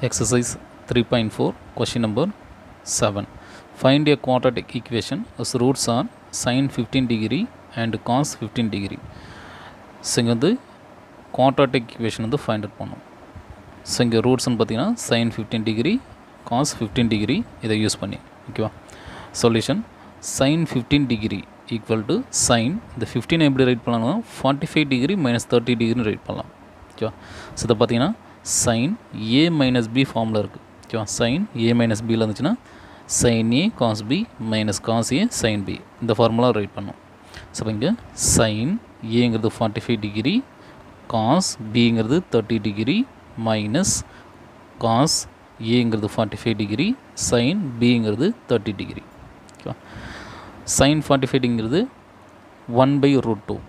Exercise 3.4, question number 7. Find a quadratic equation whose roots are sin 15 degree and cos 15 degree. So இங்கே வந்து quadratic equation வந்து find out பண்ணோம் so இங்கே ரூட்ஸ்னு பார்த்தீங்கன்னா sine fifteen degree cos fifteen degree இதை use பண்ணி ஓகேவா solution sine fifteen degree equal to sine இந்த ஃபிஃப்டீன் எப்படி ரைட் பண்ணலாம்னா forty five degree minus thirty டிகிரின்னு ரைட் பண்ணலாம் ஓகேவா ஸோ இதை பார்த்தீங்கன்னா சைன் ஏ மைனஸ் பி ஃபார்மில் இருக்குது ஓகேவா சைன் ஏ மைனஸ் பியில் இருந்துச்சுன்னா sine A cos B minus cos A sine B இந்த ஃபார்முலா ரைட் பண்ணோம் ஸோ இப்போ இங்கே சைன் ஏங்கிறது ஃபார்ட்டி ஃபைவ் டிகிரி காஸ் பிங்கிறது தேர்ட்டி டிகிரி மைனஸ் காஸ் ஏங்கிறது ஃபார்ட்டி ஃபைவ் டிகிரி சைன் பிங்கிறது தேர்ட்டி டிகிரி ஓகேவா சைன் ஃபார்ட்டி ஃபைவ் டிங்கிறது one by root two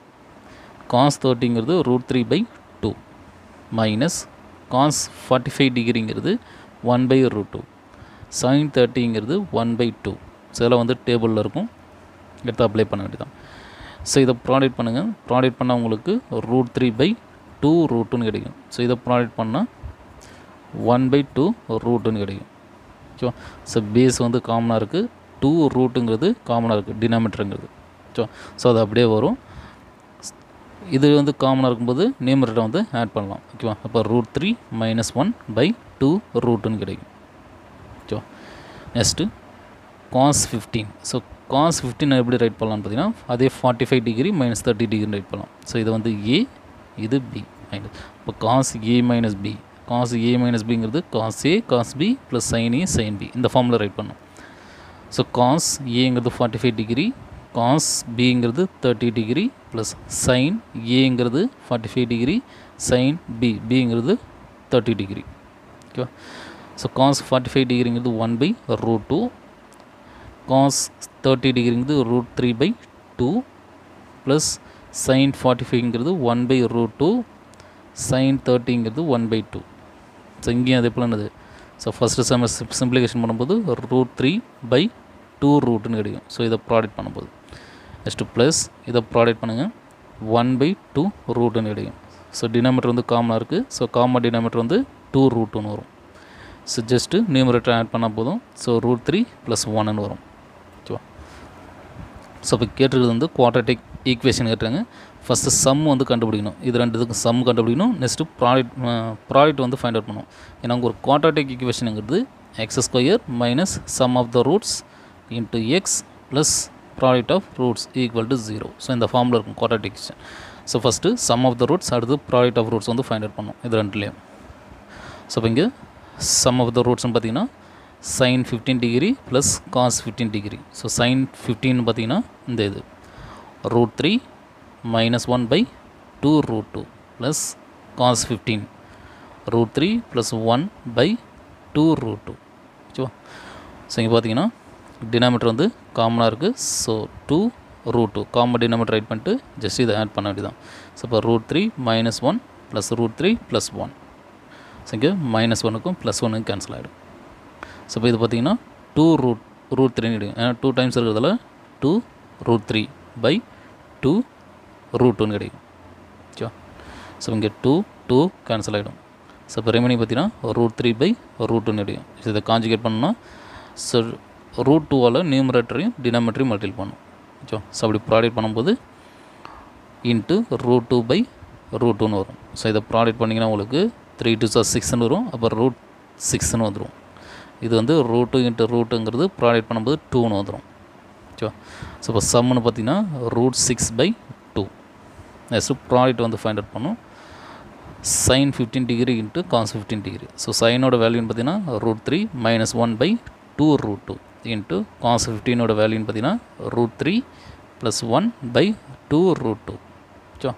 cos தேர்ட்டிங்கிறது root three by two minus cos forty five டிகிரிங்கிறது one by root two sine தேர்ட்டிங்கிறது one by two so இதெல்லாம் வந்து டேபிளில் இருக்கும் எடுத்து அப்ளை பண்ண வேண்டியதான் ஸோ இதை ப்ராடக்ட் பண்ணுங்கள் ப்ராடக்ட் பண்ணால் உங்களுக்கு ரூட் த்ரீ பை டூ ரூட்டுன்னு கிடைக்கும் ஸோ இதை ப்ராடக்ட் பண்ணால் ஒன் பை டூ ரூட்டுன்னு கிடைக்கும் ஓகேவா ஸோ பேஸ் வந்து காமனாக இருக்குது டூ ரூட்டுங்கிறது காமனாக இருக்குது டினாமீட்டருங்கிறது ஓகேவா ஸோ அது அப்படியே வரும் இது வந்து காமனாக இருக்கும்போது நியூமரேட்டை வந்து ஆட் பண்ணலாம் ஓகேவா அப்போ root three minus one by two ரூட்டுன்னு கிடைக்கும் ஓகேவா next cos fifteen so cos fifteen எப்படி ரைட் பண்ணலாம்னு பார்த்தீங்கன்னா அதே forty five degree minus thirty degree write பண்ணலாம் ஸோ இது வந்து ஏ இது பி மைனஸ் இப்போ cos A minus B cos A minus பிங்கிறது cos A cos B plus sine A sine B இந்த ஃபார்மில் ரைட் பண்ணோம் ஸோ காஸ் ஏங்கிறது ஃபார்ட்டி ஃபைவ் டிகிரி காஸ் பிங்கிறது தேர்ட்டி டிகிரி ப்ளஸ் சைன் ஏங்கிறது forty five degree sine B பிங்கிறது thirty degree ஓகேவா so cos forty five டிகிரிங்கிறது one by root two cos thirty டிகிரிங்கிறது root three by two plus sine forty ஃபைவ்ங்கிறது one by root two sine தேர்ட்டிங்கிறது one by two so இங்கேயும் அதே போல் என்னது ஸோ ஃபஸ்ட்டு செம சிம்பிளிகேஷன் பண்ணும்போது ரூட் த்ரீ பை டூ ரூட்டுன்னு கிடைக்கும் ஸோ இதை ப்ராடக்ட் பண்ணும்போது நெக்ஸ்ட்டு ப்ளஸ் இதை ப்ராடக்ட் பண்ணுங்கள் ஒன் பை டூ ரூட்டுன்னு கிடைக்கும் ஸோ டினாமீட்டர் வந்து காமனாக இருக்குது ஸோ காமன் டினாமீட்டர் வந்து டூ ரூட்டுன்னு வரும் ஸோ ஜஸ்ட்டு நியூமரேட்டர் ஆட் பண்ணால் போதும் ஸோ ரூட் த்ரீ ப்ளஸ் ஒன்னு வரும் ஓகேவா ஸோ இப்போ கேட்டிருக்கிறது வந்து குவாட்ரட்டிக் ஈக்குவேஷன் கேட்டுருங்க ஃபஸ்ட்டு சம் வந்து கண்டுபிடிக்கணும் இது ரெண்டு இதுக்கு சம் கண்டுபிடிக்கணும் நெக்ஸ்ட்டு ப்ராடக்ட் ப்ராடக்ட் வந்து ஃபைண்ட் அவுட் பண்ணணும் ஏன்னா ஒரு குவாட்ரட்டிக் ஈக்குவேஷனுங்கிறது x square minus sum of the roots into x plus product of roots equal to zero so இந்த ஃபார்மில் இருக்கும் quadratic equation so first sum of the roots அடுத்து product of roots வந்து find out பண்ணணும் இது ரெண்டுலேயும் so இப்போ இங்கே சம் ஆஃப் த ரூட்ஸ்னு பார்த்தீங்கன்னா sine fifteen degree plus cos fifteen degree so sine fifteen பார்த்தீங்கன்னா இந்த இது root three minus one by two root two plus cos fifteen root three plus one by two root two ஓகேவா so இங்கே பார்த்தீங்கன்னா denominator வந்து காமனாக இருக்குது so two root two common denominator write பண்ணிட்டு ஜஸ்ட் இதை ஆட் பண்ண வேண்டியதான் ஸோ இப்போ root three minus one plus root three plus one so இங்கே மைனஸ் ஒனுக்கும் ப்ளஸ் ஒனுக்கும் கேன்சல் ஆகிடும் ஸோ இப்போ இது பார்த்தீங்கன்னா டூ ரூட் ரூட் த்ரீ கிடைக்கும் ஏன்னா டூ டைம்ஸ் இருக்கிறதால two root three by two root டூன்னு கிடைக்கும் ஓகேவா ஸோ இங்கே டூ டூ கேன்சல் ஆகிடும் ஸோ இப்போ ரெமினிங் பார்த்தீங்கன்னா ரூட் த்ரீ பை ரூட் டூன்னு கிடைக்கும் ஸோ இதை காஞ்சிகேட் பண்ணோம்னா ஸோ ரூட் டூவால் நியூமரேட்டரையும் டினாமீட்டரையும் மல்டில் பண்ணும் ஓகே ஸோ அப்படி ப்ராடக்ட் பண்ணும்போது into root two by root டூன்னு வரும் ஸோ இதை ப்ராடக்ட் பண்ணிங்கன்னா உங்களுக்கு த்ரீ டூ சார் சிக்ஸ்னு வரும் அப்போ ரூட் சிக்ஸ்னு வந்துடும் இது வந்து ரூட் டூ இன்ட்டு ரூட்டுங்கிறது ப்ராடக்ட் பண்ணும்போது டூன்னு வந்துடும் ஓகேவா ஸோ இப்போ சம்னு பார்த்தீங்கன்னா root six by two next product வந்து ஃபைண்ட் அவுட் பண்ணும் sine fifteen degree into cos fifteen degree so சைனோட வேல்யூன்னு பார்த்தீங்கன்னா root three minus one by two root two into cos ஃபிஃப்டீனோட வேல்யூன்னு பார்த்தீங்கன்னா root three plus one by two root two okay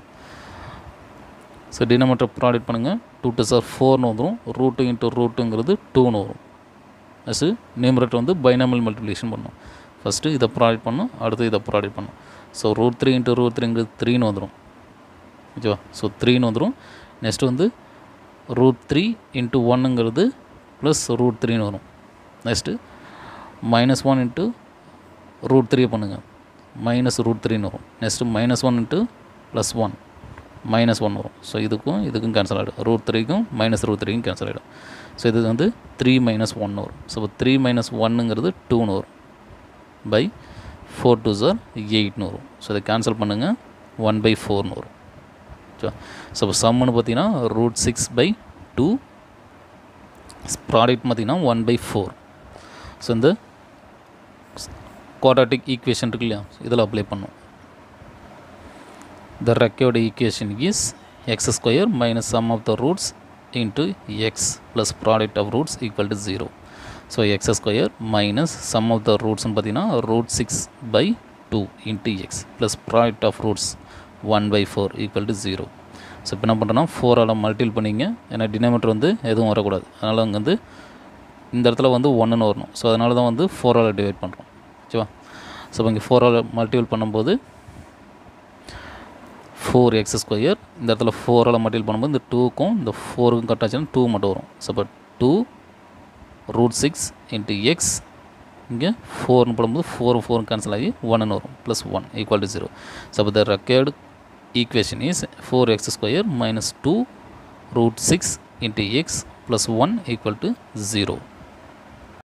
so denominator product பண்ணுங்கள் two two சார் ஃபோர்னு வந்துடும் ரூட்டு இன்ட்டு ரூட்டுங்கிறது டூன்னு வரும் நெக்ஸ்ட்டு நியூமரேட்டர் வந்து பைனாமல் மல்டிப்ளிகேஷன் பண்ணணும் ஃபஸ்ட்டு இதை ப்ராடக்ட் பண்ணும் அடுத்து இதை ப்ராடக்ட் பண்ணும் so root three into root த்ரீங்கிறது த்ரீன்னு வந்துடும் ஓகேவா ஸோ த்ரீன்னு வந்துடும் நெக்ஸ்ட் வந்து ரூட் த்ரீ இன்ட்டு ஒன்னுங்கிறது ப்ளஸ் ரூட் த்ரீன்னு வரும் next minus one into root three பண்ணுங்கள் மைனஸ் ரூட் த்ரீன்னு வரும் next minus one into plus one minus one வரும் ஸோ இதுக்கும் இதுக்கும் கேன்சல் ஆகிடும் ரூட் த்ரீக்கும் மைனஸ் ரூட் த்ரீக்கும் கேன்சல் ஆகிடும் ஸோ இது வந்து த்ரீ மைனஸ் ஒன் வரும் ஸோ இப்போ த்ரீ மைனஸ் ஒன்னுங்கிறது டூன்னு வரும் பை ஃபோர் டூ சார் எயிட்னு வரும் ஸோ இதை கேன்சல் பண்ணுங்கள் ஒன் பை ஃபோர்னு வரும் ஓகே ஸோ இப்போ சம்முன்னு பார்த்தீங்கன்னா root six by two product பார்த்தீங்கன்னா ஒன் பை ஃபோர் ஸோ இந்த குவாட்ராட்டிக் ஈக்குவேஷன் இருக்கு இல்லையா இதில் அப்ளை பண்ணும் த ரெக்கையோட equation is x square minus sum of the roots into x plus product of roots equal to zero so x square minus sum of the ரூட்ஸ்னு பார்த்தீங்கன்னா root six by two into x plus product of roots one by four equal to zero so இப்போ என்ன பண்ணுறோன்னா ஃபோரால் multiple பண்ணிங்க ஏன்னா டினாமீட்டர் வந்து எதுவும் வரக்கூடாது அதனால் அங்கே வந்து இந்த இடத்துல வந்து ஒன்றுன்னு வரணும் ஸோ அதனால தான் வந்து ஃபோரால் டிவைட் பண்ணுறோம் ஓகேவா ஸோ இப்போ இங்கே ஃபோரால் மல்டிபிள் பண்ணும்போது ஃபோர் எக்ஸ் ஸ்கொயர் இந்த இடத்துல ஃபோரால் மல்டிபிள் பண்ணும்போது இந்த டூக்கும் இந்த ஃபோருக்கும் கட் ஆச்சுன்னா டூ மட்டும் வரும் ஸோ இப்போ two root six into x இங்கே ஃபோர்னு போடும்போது ஃபோர் ஃபோர் கேன்சல் ஆகி ஒன்னு வரும் plus one equal to zero so அப்போ the required equation is four x square minus two root six into x plus one equal to zero